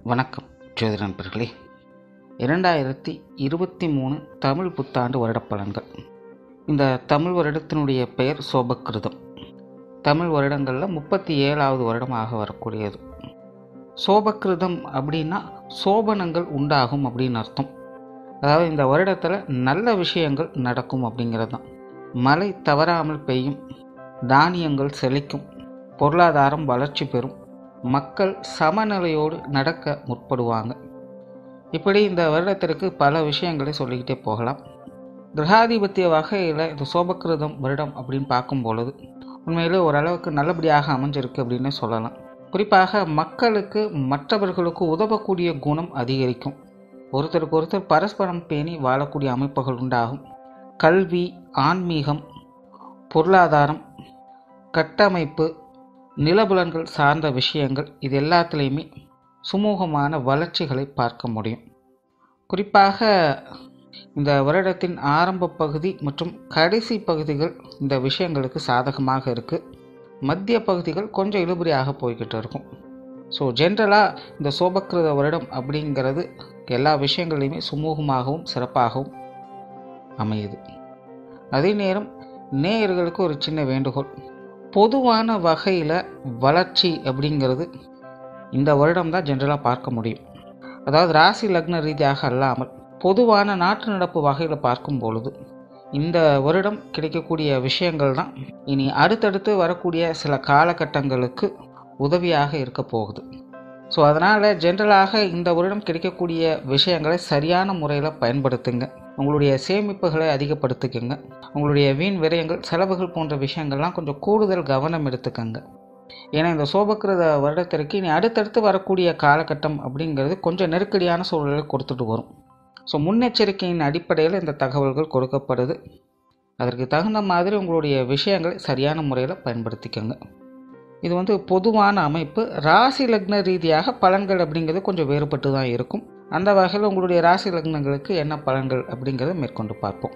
வணக்கம் ஜோதிட நண்பர்களே இரண்டாயிரத்தி இருபத்தி மூணு தமிழ் புத்தாண்டு வருடப் பலன்கள் இந்த தமிழ் வருடத்தினுடைய பெயர் சோபக்கிருதம் தமிழ் வருடங்களில் முப்பத்தி ஏழாவது வருடமாக வரக்கூடியது சோபக்கிருதம் அப்படின்னா சோபனங்கள் உண்டாகும் அப்படின்னு அர்த்தம் அதாவது இந்த வருடத்தில் நல்ல விஷயங்கள் நடக்கும் அப்படிங்கிறது தான் மழை தவறாமல் பெய்யும் தானியங்கள் செழிக்கும் பொருளாதாரம் வளர்ச்சி பெறும் மக்கள் சமநிலையோடு நடக்க முற்படுவாங்க இப்படி இந்த வருடத்திற்கு பல விஷயங்களை சொல்லிக்கிட்டே போகலாம் கிரகாதிபத்திய வகையில் இந்த சோபக்கிருதம் வருடம் அப்படின்னு பார்க்கும் பொழுது உண்மையிலே ஓரளவுக்கு நல்லபடியாக அமைஞ்சிருக்கு அப்படின்னு சொல்லலாம் குறிப்பாக மக்களுக்கு மற்றவர்களுக்கு உதவக்கூடிய குணம் அதிகரிக்கும் ஒருத்தருக்கு ஒருத்தர் பரஸ்பரம் பேணி வாழக்கூடிய அமைப்புகள் உண்டாகும் கல்வி ஆன்மீகம் பொருளாதாரம் கட்டமைப்பு நிலபுலன்கள் சார்ந்த விஷயங்கள் இது எல்லாத்துலேயுமே சுமூகமான வளர்ச்சிகளை பார்க்க முடியும் குறிப்பாக இந்த வருடத்தின் ஆரம்ப பகுதி மற்றும் கடைசி பகுதிகள் இந்த விஷயங்களுக்கு சாதகமாக இருக்குது மத்திய பகுதிகள் கொஞ்சம் இழுபறியாக போய்கிட்டு இருக்கும் ஸோ ஜென்ரலாக இந்த சோபக்கிருத வருடம் அப்படிங்கிறது எல்லா விஷயங்களையுமே சுமூகமாகவும் சிறப்பாகவும் அமையுது அதே நேரம் நேயர்களுக்கு ஒரு சின்ன வேண்டுகோள் பொதுவான வகையில் வளர்ச்சி அப்படிங்கிறது இந்த வருடம் தான் ஜென்ரலாக பார்க்க முடியும் அதாவது ராசி லக்ன ரீதியாக அல்லாமல் பொதுவான நாட்டு நடப்பு வகையில் பார்க்கும் பொழுது இந்த வருடம் கிடைக்கக்கூடிய விஷயங்கள் தான் இனி அடுத்தடுத்து வரக்கூடிய சில காலகட்டங்களுக்கு உதவியாக இருக்க போகுது ஸோ அதனால் ஜென்ரலாக இந்த வருடம் கிடைக்கக்கூடிய விஷயங்களை சரியான முறையில் பயன்படுத்துங்க உங்களுடைய சேமிப்புகளை அதிகப்படுத்திக்கங்க உங்களுடைய வீண் விரயங்கள் செலவுகள் போன்ற விஷயங்கள்லாம் கொஞ்சம் கூடுதல் கவனம் எடுத்துக்கங்க ஏன்னா இந்த சோபக்கிரத வருடத்திற்கு இனி அடுத்தடுத்து வரக்கூடிய காலகட்டம் அப்படிங்கிறது கொஞ்சம் நெருக்கடியான சூழலை கொடுத்துட்டு வரும் ஸோ முன்னெச்சரிக்கையின் அடிப்படையில் இந்த தகவல்கள் கொடுக்கப்படுது அதற்கு தகுந்த மாதிரி உங்களுடைய விஷயங்களை சரியான முறையில் பயன்படுத்திக்கங்க இது வந்து பொதுவான அமைப்பு ராசி லக்ன ரீதியாக பலன்கள் அப்படிங்கிறது கொஞ்சம் வேறுபட்டு தான் இருக்கும் அந்த வகையில் உங்களுடைய ராசி லக்னங்களுக்கு என்ன பலன்கள் அப்படிங்கிறத மேற்கொண்டு பார்ப்போம்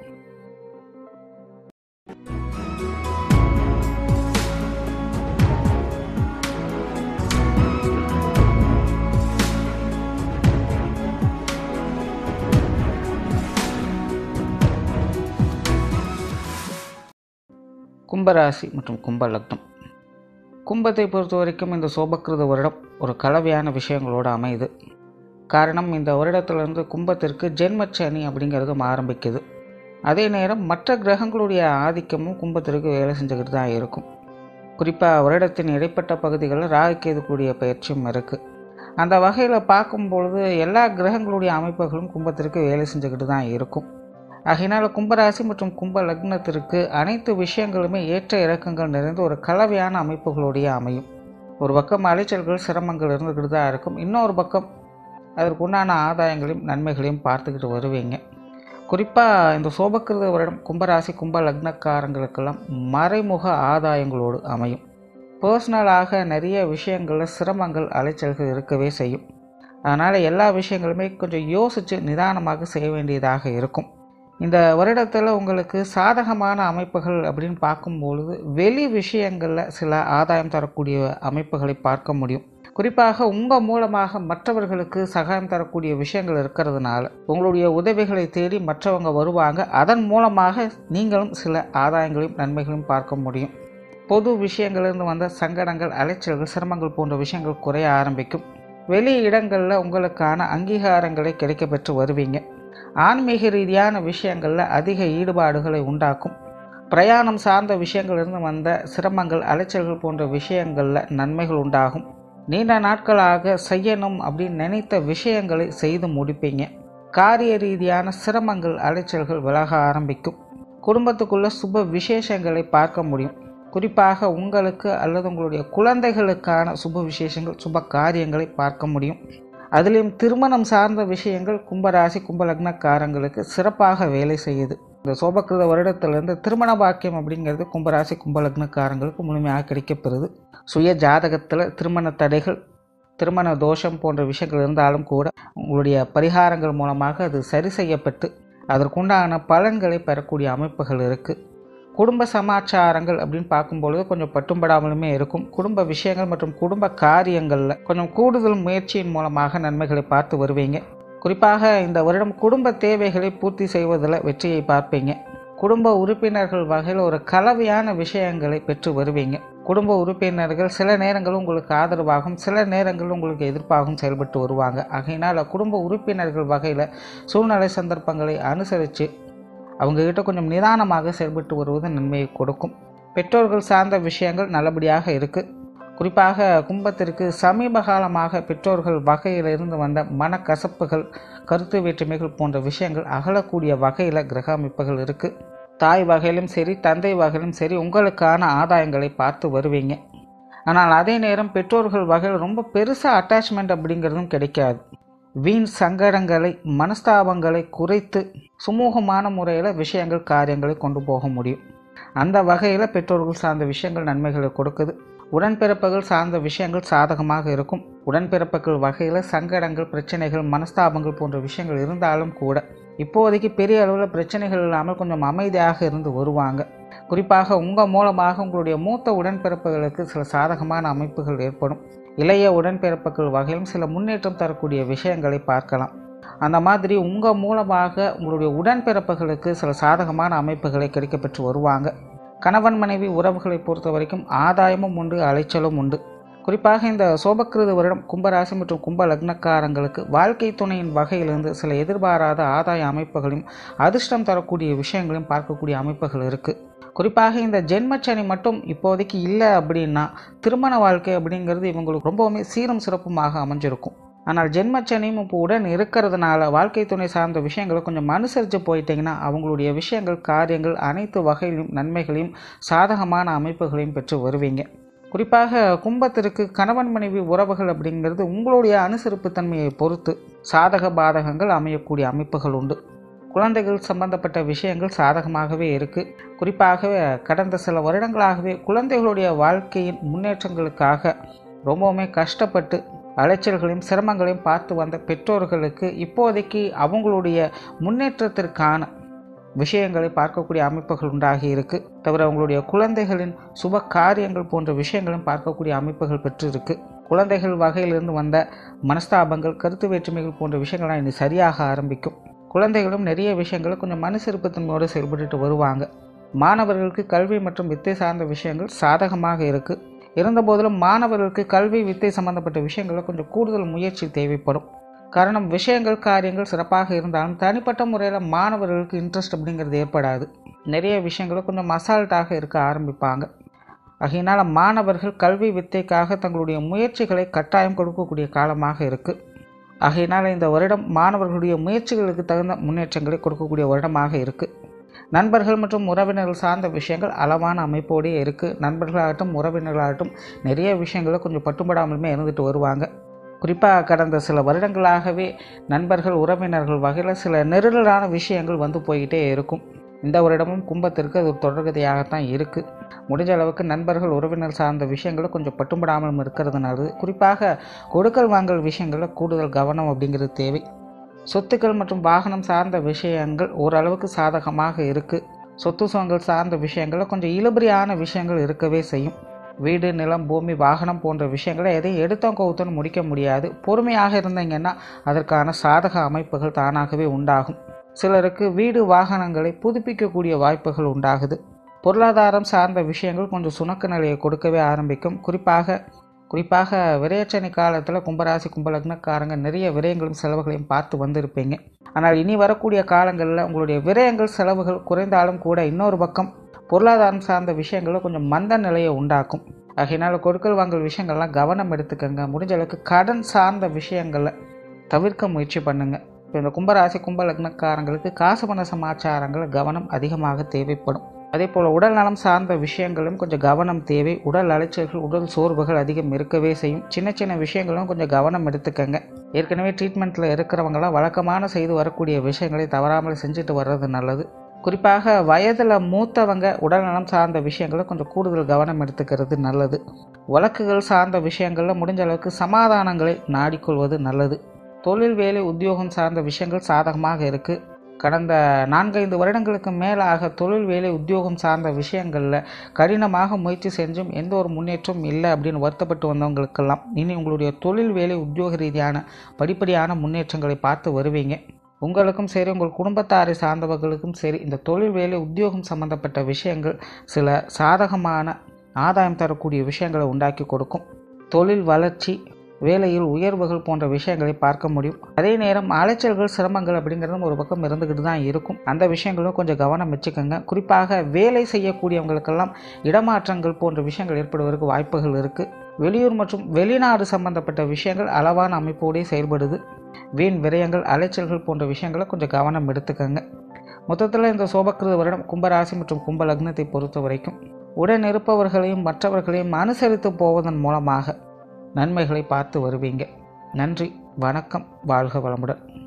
கும்பராசி மற்றும் கும்ப லக்னம் கும்பத்தை பொறுத்த வரைக்கும் இந்த சோபக்கிருத வருடம் ஒரு கலவையான விஷயங்களோடு அமையுது காரணம் இந்த வருடத்திலிருந்து கும்பத்திற்கு ஜென்மச்சனி அப்படிங்கிறதும் ஆரம்பிக்குது அதே நேரம் மற்ற கிரகங்களுடைய ஆதிக்கமும் கும்பத்திற்கு வேலை செஞ்சுக்கிட்டு தான் இருக்கும் குறிப்பாக வருடத்தின் இடைப்பட்ட பகுதிகளில் ராகுக்கேது கூடிய பயிற்சியும் இருக்குது அந்த வகையில் பார்க்கும் பொழுது எல்லா கிரகங்களுடைய அமைப்புகளும் கும்பத்திற்கு வேலை செஞ்சுக்கிட்டு தான் இருக்கும் ஆகையினால் கும்பராசி மற்றும் கும்ப லக்னத்திற்கு அனைத்து விஷயங்களுமே ஏற்ற இறக்கங்கள் நிறைந்த ஒரு கலவையான அமைப்புகளுடைய அமையும் ஒரு பக்கம் அலைச்சல்கள் சிரமங்கள் இருந்துக்கிட்டு தான் இருக்கும் இன்னொரு பக்கம் அதற்கு உண்டான ஆதாயங்களையும் நன்மைகளையும் பார்த்துக்கிட்டு வருவீங்க குறிப்பாக இந்த சோபக்கிருத வருடம் கும்பராசி கும்ப லக்னக்காரங்களுக்கெல்லாம் மறைமுக ஆதாயங்களோடு அமையும் பர்சனலாக நிறைய விஷயங்களில் சிரமங்கள் அலைச்சல்கள் இருக்கவே செய்யும் அதனால் எல்லா விஷயங்களுமே கொஞ்சம் யோசித்து நிதானமாக செய்ய வேண்டியதாக இருக்கும் இந்த வருடத்தில் உங்களுக்கு சாதகமான அமைப்புகள் அப்படின்னு பார்க்கும்பொழுது வெளி விஷயங்களில் சில ஆதாயம் தரக்கூடிய அமைப்புகளை பார்க்க முடியும் குறிப்பாக உங்கள் மூலமாக மற்றவர்களுக்கு சகாயம் தரக்கூடிய விஷயங்கள் இருக்கிறதுனால உங்களுடைய உதவிகளை தேடி மற்றவங்க வருவாங்க அதன் மூலமாக நீங்களும் சில ஆதாயங்களையும் நன்மைகளையும் பார்க்க முடியும் பொது விஷயங்களிலிருந்து வந்த சங்கடங்கள் அலைச்சல்கள் சிரமங்கள் போன்ற விஷயங்கள் குறைய ஆரம்பிக்கும் வெளி இடங்களில் உங்களுக்கான அங்கீகாரங்களை கிடைக்கப்பெற்று வருவீங்க ஆன்மீக ரீதியான விஷயங்களில் அதிக ஈடுபாடுகளை உண்டாக்கும் பிரயாணம் சார்ந்த விஷயங்களிலிருந்து வந்த சிரமங்கள் அலைச்சல்கள் போன்ற விஷயங்களில் நன்மைகள் உண்டாகும் நீண்ட நாட்களாக செய்யணும் அப்படின்னு நினைத்த விஷயங்களை செய்து முடிப்பீங்க காரிய ரீதியான சிரமங்கள் அலைச்சல்கள் விலக ஆரம்பிக்கும் குடும்பத்துக்குள்ள சுப விசேஷங்களை பார்க்க முடியும் குறிப்பாக உங்களுக்கு அல்லது உங்களுடைய குழந்தைகளுக்கான சுப விசேஷங்கள் சுப காரியங்களை பார்க்க முடியும் அதுலேயும் திருமணம் சார்ந்த விஷயங்கள் கும்பராசி கும்பலக்னக்காரங்களுக்கு சிறப்பாக வேலை செய்யுது இந்த சோபக்கிருத வருடத்திலிருந்து திருமண பாக்கியம் அப்படிங்கிறது கும்பராசி கும்பலக்னக்காரங்களுக்கு முழுமையாக கிடைக்கப்பெறுது சுய ஜாதகத்தில் திருமண தடைகள் திருமண தோஷம் போன்ற விஷயங்கள் இருந்தாலும் கூட உங்களுடைய பரிகாரங்கள் மூலமாக அது சரி செய்யப்பட்டு அதற்குண்டான பலன்களை பெறக்கூடிய அமைப்புகள் இருக்குது குடும்ப சமாச்சாரங்கள் அப்படின்னு பார்க்கும்பொழுது கொஞ்சம் பட்டும்படாமலுமே இருக்கும் குடும்ப விஷயங்கள் மற்றும் குடும்ப காரியங்களில் கொஞ்சம் கூடுதல் முயற்சியின் மூலமாக நன்மைகளை பார்த்து வருவீங்க குறிப்பாக இந்த வருடம் குடும்ப தேவைகளை பூர்த்தி செய்வதில் வெற்றியை பார்ப்பீங்க குடும்ப உறுப்பினர்கள் வகையில் ஒரு கலவையான விஷயங்களை பெற்று வருவீங்க குடும்ப உறுப்பினர்கள் சில நேரங்கள் உங்களுக்கு ஆதரவாகவும் சில நேரங்கள் உங்களுக்கு எதிர்ப்பாகவும் செயல்பட்டு வருவாங்க ஆகையினால் குடும்ப உறுப்பினர்கள் வகையில் சூழ்நிலை சந்தர்ப்பங்களை அனுசரித்து அவங்கக்கிட்ட கொஞ்சம் நிதானமாக செயல்பட்டு வருவது நன்மையை கொடுக்கும் பெற்றோர்கள் சார்ந்த விஷயங்கள் நல்லபடியாக இருக்குது குறிப்பாக கும்பத்திற்கு சமீப காலமாக பெற்றோர்கள் வகையிலிருந்து வந்த மனக்கசப்புகள் கருத்து வேற்றுமைகள் போன்ற விஷயங்கள் அகலக்கூடிய வகையில் கிரக அமைப்புகள் இருக்குது தாய் வகையிலும் சரி தந்தை வகையிலும் சரி உங்களுக்கான ஆதாயங்களை பார்த்து வருவீங்க ஆனால் அதே நேரம் பெற்றோர்கள் வகையில் ரொம்ப பெருசாக அட்டாச்மெண்ட் அப்படிங்கிறதும் கிடைக்காது வீண் சங்கடங்களை மனஸ்தாபங்களை குறைத்து சுமூகமான முறையில் விஷயங்கள் காரியங்களை கொண்டு போக முடியும் அந்த வகையில் பெற்றோர்கள் சார்ந்த விஷயங்கள் நன்மைகளை கொடுக்குது உடன்பிறப்புகள் சார்ந்த விஷயங்கள் சாதகமாக இருக்கும் உடன்பிறப்புகள் வகையில் சங்கடங்கள் பிரச்சனைகள் மனஸ்தாபங்கள் போன்ற விஷயங்கள் இருந்தாலும் கூட இப்போதைக்கு பெரிய அளவில் பிரச்சனைகள் இல்லாமல் கொஞ்சம் அமைதியாக இருந்து வருவாங்க குறிப்பாக உங்கள் மூலமாக உங்களுடைய மூத்த உடன்பிறப்புகளுக்கு சில சாதகமான அமைப்புகள் ஏற்படும் இளைய உடன்பிறப்புகள் வகையிலும் சில முன்னேற்றம் தரக்கூடிய விஷயங்களை பார்க்கலாம் அந்த மாதிரி உங்கள் மூலமாக உங்களுடைய உடன்பிறப்புகளுக்கு சில சாதகமான அமைப்புகளை கிடைக்கப்பெற்று வருவாங்க கணவன் மனைவி உறவுகளை பொறுத்த வரைக்கும் ஆதாயமும் உண்டு அலைச்சலும் உண்டு குறிப்பாக இந்த சோபக்கிருத வருடம் கும்பராசி மற்றும் கும்ப லக்னக்காரங்களுக்கு வாழ்க்கை துணையின் வகையிலிருந்து சில எதிர்பாராத ஆதாய அமைப்புகளையும் அதிர்ஷ்டம் தரக்கூடிய விஷயங்களையும் பார்க்கக்கூடிய அமைப்புகள் இருக்குது குறிப்பாக இந்த ஜென்மச்சனி மட்டும் இப்போதைக்கு இல்லை அப்படின்னா திருமண வாழ்க்கை அப்படிங்கிறது இவங்களுக்கு ரொம்பவுமே சீரும் சிறப்புமாக அமைஞ்சிருக்கும் ஆனால் ஜென்மச்சனியும் இப்போ உடன் இருக்கிறதுனால வாழ்க்கை துணை சார்ந்த விஷயங்களை கொஞ்சம் அனுசரித்து போயிட்டீங்கன்னா அவங்களுடைய விஷயங்கள் காரியங்கள் அனைத்து வகையிலும் நன்மைகளையும் சாதகமான அமைப்புகளையும் பெற்று வருவீங்க குறிப்பாக கும்பத்திற்கு கணவன் மனைவி உறவுகள் அப்படிங்கிறது உங்களுடைய அனுசரிப்பு தன்மையை பொறுத்து சாதக பாதகங்கள் அமையக்கூடிய அமைப்புகள் உண்டு குழந்தைகள் சம்பந்தப்பட்ட விஷயங்கள் சாதகமாகவே இருக்குது குறிப்பாக கடந்த சில வருடங்களாகவே குழந்தைகளுடைய வாழ்க்கையின் முன்னேற்றங்களுக்காக ரொம்பவுமே கஷ்டப்பட்டு அலைச்சல்களையும் சிரமங்களையும் பார்த்து வந்த பெற்றோர்களுக்கு இப்போதைக்கு அவங்களுடைய முன்னேற்றத்திற்கான விஷயங்களை பார்க்கக்கூடிய அமைப்புகள் உண்டாகி இருக்கு தவிர அவங்களுடைய குழந்தைகளின் சுப காரியங்கள் போன்ற விஷயங்களும் பார்க்கக்கூடிய அமைப்புகள் பெற்று இருக்கு குழந்தைகள் வகையிலிருந்து வந்த மனஸ்தாபங்கள் கருத்து வேற்றுமைகள் போன்ற விஷயங்கள்லாம் இனி சரியாக ஆரம்பிக்கும் குழந்தைகளும் நிறைய விஷயங்களை கொஞ்சம் மனசிறுப்புத்தன்மையோடு செயல்பட்டு வருவாங்க மாணவர்களுக்கு கல்வி மற்றும் வித்தை சார்ந்த விஷயங்கள் சாதகமாக இருக்குது இருந்தபோதிலும் மாணவர்களுக்கு கல்வி வித்தை சம்பந்தப்பட்ட விஷயங்களில் கொஞ்சம் கூடுதல் முயற்சி தேவைப்படும் காரணம் விஷயங்கள் காரியங்கள் சிறப்பாக இருந்தாலும் தனிப்பட்ட முறையில் மாணவர்களுக்கு இன்ட்ரெஸ்ட் அப்படிங்கிறது ஏற்படாது நிறைய விஷயங்களை கொஞ்சம் அசால்ட்டாக இருக்க ஆரம்பிப்பாங்க ஆகையினால் மாணவர்கள் கல்வி வித்தைக்காக தங்களுடைய முயற்சிகளை கட்டாயம் கொடுக்கக்கூடிய காலமாக இருக்குது ஆகையினால் இந்த வருடம் மாணவர்களுடைய முயற்சிகளுக்கு தகுந்த முன்னேற்றங்களை கொடுக்கக்கூடிய வருடமாக இருக்குது நண்பர்கள் மற்றும் உறவினர்கள் சார்ந்த விஷயங்கள் அளவான அமைப்போடே இருக்குது நண்பர்களாகட்டும் உறவினர்களாகட்டும் நிறைய விஷயங்களை கொஞ்சம் பட்டுப்படாமலுமே இருந்துட்டு வருவாங்க குறிப்பாக கடந்த சில வருடங்களாகவே நண்பர்கள் உறவினர்கள் வகையில் சில நெருடலான விஷயங்கள் வந்து போய்கிட்டே இருக்கும் இந்த வருடமும் கும்பத்திற்கு அது ஒரு தொடர்கதையாகத்தான் இருக்குது முடிஞ்ச அளவுக்கு நண்பர்கள் உறவினர் சார்ந்த விஷயங்களை கொஞ்சம் பட்டுப்படாமலும் இருக்கிறது நல்லது குறிப்பாக கொடுக்கல் வாங்கல் விஷயங்களில் கூடுதல் கவனம் அப்படிங்கிறது தேவை சொத்துக்கள் மற்றும் வாகனம் சார்ந்த விஷயங்கள் ஓரளவுக்கு சாதகமாக இருக்குது சொத்து சுகங்கள் சார்ந்த விஷயங்களில் கொஞ்சம் இழுபறியான விஷயங்கள் இருக்கவே செய்யும் வீடு நிலம் பூமி வாகனம் போன்ற விஷயங்களை எதையும் எடுத்தோம் கவுத்தோன்னு முடிக்க முடியாது பொறுமையாக இருந்தீங்கன்னா அதற்கான சாதக அமைப்புகள் தானாகவே உண்டாகும் சிலருக்கு வீடு வாகனங்களை புதுப்பிக்கக்கூடிய வாய்ப்புகள் உண்டாகுது பொருளாதாரம் சார்ந்த விஷயங்கள் கொஞ்சம் சுணக்க நிலையை கொடுக்கவே ஆரம்பிக்கும் குறிப்பாக குறிப்பாக விரையச்சனி காலத்தில் கும்பராசி கும்பலக்னக்காரங்க நிறைய விரயங்களும் செலவுகளையும் பார்த்து வந்திருப்பீங்க ஆனால் இனி வரக்கூடிய காலங்களில் உங்களுடைய விரயங்கள் செலவுகள் குறைந்தாலும் கூட இன்னொரு பக்கம் பொருளாதாரம் சார்ந்த விஷயங்களில் கொஞ்சம் மந்த நிலையை உண்டாக்கும் ஆகையினால் கொடுக்கல் வாங்கல் விஷயங்கள்லாம் கவனம் எடுத்துக்கங்க முடிஞ்ச அளவுக்கு கடன் சார்ந்த விஷயங்களை தவிர்க்க முயற்சி பண்ணுங்க இப்போ இந்த கும்பராசி கும்ப லக்னக்காரங்களுக்கு காசு பண சமாச்சாரங்கள் கவனம் அதிகமாக தேவைப்படும் அதே போல் உடல் நலம் சார்ந்த விஷயங்களும் கொஞ்சம் கவனம் தேவை உடல் அலைச்சல்கள் உடல் சோர்வுகள் அதிகம் இருக்கவே செய்யும் சின்ன சின்ன விஷயங்களும் கொஞ்சம் கவனம் எடுத்துக்கங்க ஏற்கனவே ட்ரீட்மெண்ட்டில் இருக்கிறவங்களாம் வழக்கமான செய்து வரக்கூடிய விஷயங்களை தவறாமல் செஞ்சுட்டு வர்றது நல்லது குறிப்பாக வயதில் மூத்தவங்க உடல்நலம் சார்ந்த விஷயங்களை கொஞ்சம் கூடுதல் கவனம் எடுத்துக்கிறது நல்லது வழக்குகள் சார்ந்த விஷயங்களில் முடிஞ்ச அளவுக்கு சமாதானங்களை நாடிக்கொள்வது நல்லது தொழில் வேலை உத்தியோகம் சார்ந்த விஷயங்கள் சாதகமாக இருக்குது கடந்த நான்கைந்து வருடங்களுக்கு மேலாக தொழில் வேலை உத்தியோகம் சார்ந்த விஷயங்களில் கடினமாக முயற்சி செஞ்சும் எந்த ஒரு முன்னேற்றமும் இல்லை அப்படின்னு வருத்தப்பட்டு வந்தவங்களுக்கெல்லாம் இனி உங்களுடைய தொழில் வேலை உத்தியோக ரீதியான படிப்படியான முன்னேற்றங்களை பார்த்து வருவீங்க உங்களுக்கும் சரி உங்கள் குடும்பத்தாரை சார்ந்தவர்களுக்கும் சரி இந்த தொழில் வேலை உத்தியோகம் சம்பந்தப்பட்ட விஷயங்கள் சில சாதகமான ஆதாயம் தரக்கூடிய விஷயங்களை உண்டாக்கி கொடுக்கும் தொழில் வளர்ச்சி வேலையில் உயர்வுகள் போன்ற விஷயங்களை பார்க்க முடியும் அதே நேரம் அலைச்சல்கள் சிரமங்கள் அப்படிங்கிறதும் ஒரு பக்கம் இருந்துக்கிட்டு தான் இருக்கும் அந்த விஷயங்களும் கொஞ்சம் கவனம் வச்சுக்கோங்க குறிப்பாக வேலை செய்யக்கூடியவங்களுக்கெல்லாம் இடமாற்றங்கள் போன்ற விஷயங்கள் ஏற்படுவதற்கு வாய்ப்புகள் இருக்குது வெளியூர் மற்றும் வெளிநாடு சம்பந்தப்பட்ட விஷயங்கள் அளவான அமைப்போடே செயல்படுது வீண் விரயங்கள் அலைச்சல்கள் போன்ற விஷயங்களை கொஞ்சம் கவனம் எடுத்துக்கோங்க மொத்தத்தில் இந்த சோபக்கிருத வருடம் கும்பராசி மற்றும் கும்ப லக்னத்தை பொறுத்த வரைக்கும் உடன் இருப்பவர்களையும் மற்றவர்களையும் அனுசரித்து போவதன் மூலமாக நன்மைகளை பார்த்து வருவீங்க நன்றி வணக்கம் வாழ்க வளமுடன்